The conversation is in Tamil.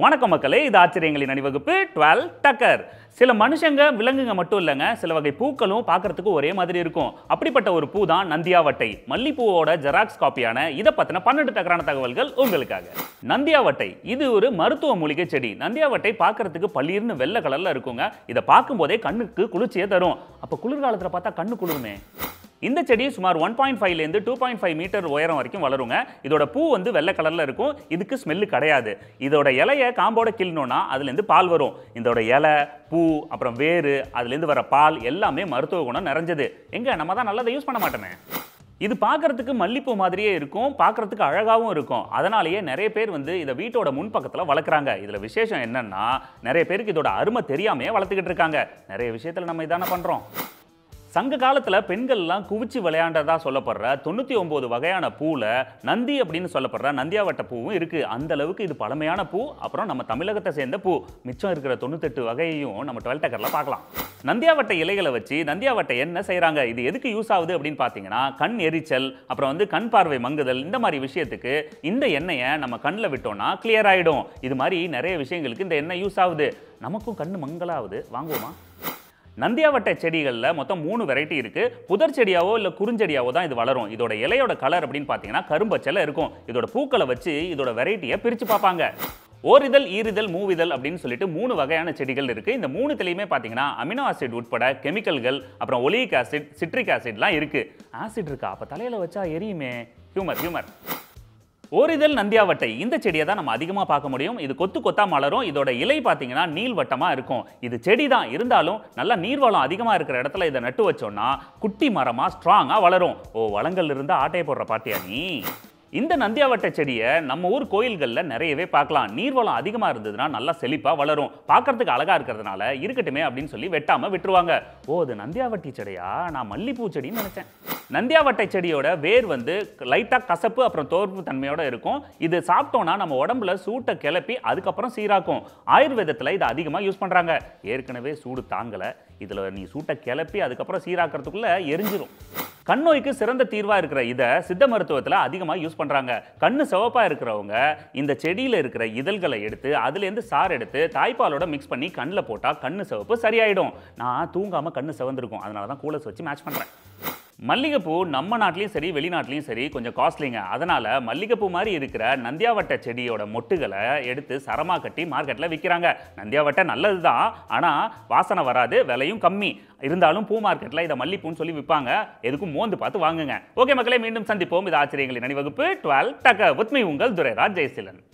வணக்கம் மக்களே இது ஆச்சரியங்களின் அணிவகுப்பு டுவெல் டக்கர் சில மனுஷங்க விலங்குங்க மட்டும் இல்லைங்க சில வகை பூக்களும் பார்க்கறதுக்கு ஒரே மாதிரி இருக்கும் அப்படிப்பட்ட ஒரு பூ தான் நந்தியாவட்டை மல்லிப்பூவோட ஜெராக்ஸ் காப்பியான இதை பத்தின பன்னெண்டு டக்கரான தகவல்கள் உங்களுக்காக நந்தியாவட்டை இது ஒரு மருத்துவ மூலிகை செடி நந்தியாவட்டை பார்க்கறதுக்கு பளிர்னு வெள்ளை கலர்ல இருக்குங்க இதை பார்க்கும்போதே கண்ணுக்கு குளிர்ச்சியை தரும் அப்போ குளிர்காலத்துல பார்த்தா கண்ணு குளிருமே இந்த செடி சுமார் ஒன் பாயிண்ட் ஃபைவ்லேருந்து டூ பாயிண்ட் ஃபைவ் மீட்டர் உயரம் வரைக்கும் வளருங்க இதோட பூ வந்து வெள்ளை கலரில் இருக்கும் இதுக்கு ஸ்மெல்லு கிடையாது இதோட இலையை காம்போட கிள்ளணும்னா அதுலேருந்து பால் வரும் இதோட இலை பூ அப்புறம் வேறு அதுலேருந்து வர பால் எல்லாமே மருத்துவ குணம் நிறைஞ்சது எங்க நம்ம தான் நல்லதை யூஸ் பண்ண மாட்டோமே இது பார்க்கறதுக்கு மல்லிப்பூ மாதிரியே இருக்கும் பார்க்கறதுக்கு அழகாகவும் இருக்கும் அதனாலேயே நிறைய பேர் வந்து இதை வீட்டோட முன்பக்கத்தில் வளர்க்குறாங்க இதில் விசேஷம் என்னன்னா நிறைய பேருக்கு இதோட அருமை தெரியாமையே வளர்த்துக்கிட்டு இருக்காங்க நிறைய விஷயத்தில் நம்ம இதானே பண்ணுறோம் சங்க காலத்துல பெண்கள்லாம் குவிச்சு விளையாண்டதா சொல்லப்படுற தொண்ணூத்தி ஒன்பது வகையான பூல நந்தி அப்படின்னு சொல்லப்படுற நந்தியாவட்ட பூவும் இருக்கு அந்த அளவுக்கு இது பழமையான பூ அப்புறம் நம்ம தமிழகத்தை சேர்ந்த பூ மிச்சம் இருக்கிற தொண்ணூத்தெட்டு வகையையும் நம்ம டுவெல் டக்கர்ல பார்க்கலாம் நந்தியாவட்ட இலைகளை வச்சு நந்தியாவட்டை என்ன செய்றாங்க இது எதுக்கு யூஸ் ஆகுது அப்படின்னு பார்த்தீங்கன்னா கண் எரிச்சல் அப்புறம் வந்து கண் பார்வை மங்குதல் இந்த மாதிரி விஷயத்துக்கு இந்த எண்ணெயை நம்ம கண்ணில் விட்டோம்னா கிளியர் ஆயிடும் இது மாதிரி நிறைய விஷயங்களுக்கு இந்த எண்ணெய் யூஸ் ஆகுது நமக்கும் கண்ணு மங்கலாகுது வாங்குவோமா நந்தியாவட்டை செடிகளில் மொத்தம் மூணு வெரைட்டி இருக்கு புதர் செடியாவோ இல்லை குறுஞ்செடியாவோ தான் இது வளரும் இதோட இலையோட கலர் அப்படின்னு பார்த்தீங்கன்னா கரும்பச்சலை இருக்கும் இதோட பூக்களை வச்சு இதோட வெரைட்டியை பிரித்து பார்ப்பாங்க ஓரிதழ் ஈரிதழ் மூவிதழ் அப்படின்னு சொல்லிட்டு மூணு வகையான செடிகள் இருக்கு இந்த மூணுத்துலையுமே பார்த்தீங்கன்னா அமினோ ஆசிட் உட்பட கெமிக்கல்கள் அப்புறம் ஒலிக் ஆசிட் சிட்ரிக் ஆசிட்லாம் இருக்கு ஆசிட் இருக்கா அப்போ தலையில வச்சா எரியுமே ஹியூமர் ஹியூமர் ஓரிதழ் நந்தியாவட்டை இந்த செடியை தான் நம்ம அதிகமாக பார்க்க முடியும் இது கொத்து கொத்தா மலரும் இதோட இலை பார்த்தீங்கன்னா நீள்வட்டமாக இருக்கும் இது செடி தான் இருந்தாலும் நல்லா நீர்வளம் அதிகமாக இருக்கிற இடத்துல இதை நட்டு வச்சோம்னா குட்டி மரமாக ஸ்ட்ராங்காக வளரும் ஓ வளங்கள் இருந்தால் ஆட்டையை போடுற பாட்டியா நீ இந்த நந்தியாவட்டை செடியை நம்ம ஊர் கோயில்களில் நிறையவே பார்க்கலாம் நீர்வளம் அதிகமாக இருந்ததுன்னா நல்லா செழிப்பாக வளரும் பார்க்கறதுக்கு அழகாக இருக்கிறதுனால இருக்கட்டுமே அப்படின்னு சொல்லி வெட்டாமல் விட்டுருவாங்க ஓ அது நந்தியாவட்டி செடியா நான் மல்லிப்பூ செடின்னு நினச்சேன் நந்தியாவட்டை செடியோட வேர் வந்து லைட்டாக கசப்பு அப்புறம் தோற்பு தன்மையோட இருக்கும் இது சாப்பிட்டோம்னா நம்ம உடம்புல சூட்டை கிளப்பி அதுக்கப்புறம் சீராக்கும் ஆயுர்வேதத்தில் இதை அதிகமாக யூஸ் பண்ணுறாங்க ஏற்கனவே சூடு தாங்கலை இதில் நீ சூட்டை கிளப்பி அதுக்கப்புறம் சீராக்கிறதுக்குள்ளே எரிஞ்சிரும் கண் நோய்க்கு சிறந்த தீர்வாக இருக்கிற இதை சித்த மருத்துவத்தில் அதிகமாக யூஸ் பண்ணுறாங்க கண்ணு சிவப்பாக இருக்கிறவங்க இந்த செடியில் இருக்கிற இதழ்களை எடுத்து அதுலேருந்து சாறு எடுத்து தாய்ப்பாலோட மிக்ஸ் பண்ணி கண்ணில் போட்டால் கண்ணு சிவப்பு சரியாயிடும் நான் தூங்காமல் கண்ணு சிவந்திருக்கும் அதனால தான் கூலஸ் வச்சு மேட்ச் பண்ணுறேன் மல்லிகைப்பூ நம்ம நாட்டிலையும் சரி வெளிநாட்டிலையும் சரி கொஞ்சம் காஸ்ட்லிங்க அதனால மல்லிகைப்பூ மாதிரி இருக்கிற நந்தியாவட்டை செடியோட மொட்டுகளை எடுத்து சரமா கட்டி மார்க்கெட்டில் விற்கிறாங்க நந்தியாவட்டை நல்லது தான் ஆனால் வாசனை வராது விலையும் கம்மி இருந்தாலும் பூ மார்க்கெட்டில் இதை மல்லிப்பூன்னு சொல்லி விற்பாங்க எதுக்கும் மோந்து பார்த்து வாங்குங்க ஓகே மக்களே மீண்டும் சந்திப்போம் இது ஆச்சரியங்களின் அணிவகுப்பு டுவெல் டக்க உத்மி உங்கள் துரைராஜ் ஜெயசீலன்